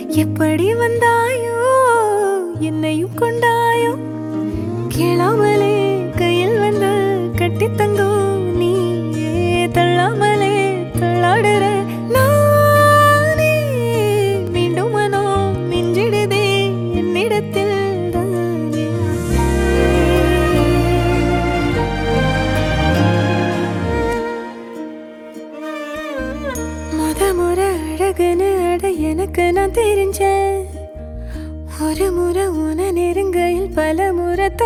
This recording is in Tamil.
எப்படி வந்தாயோ என்னையும் கொண்டாயோ கேளாமலே கையில் வந்து கட்டி தங்கும் நீ தள்ளாமலே தள்ளாடுற நானே மீண்டும் மனோ மிஞ்சிடுதே என்னிடத்தில் தானே முத முறை அழகுன்னு அட எனக்கு நான் தெரிஞ்சேன் ஒரு முறை உன நெருங்கையில் பல முறை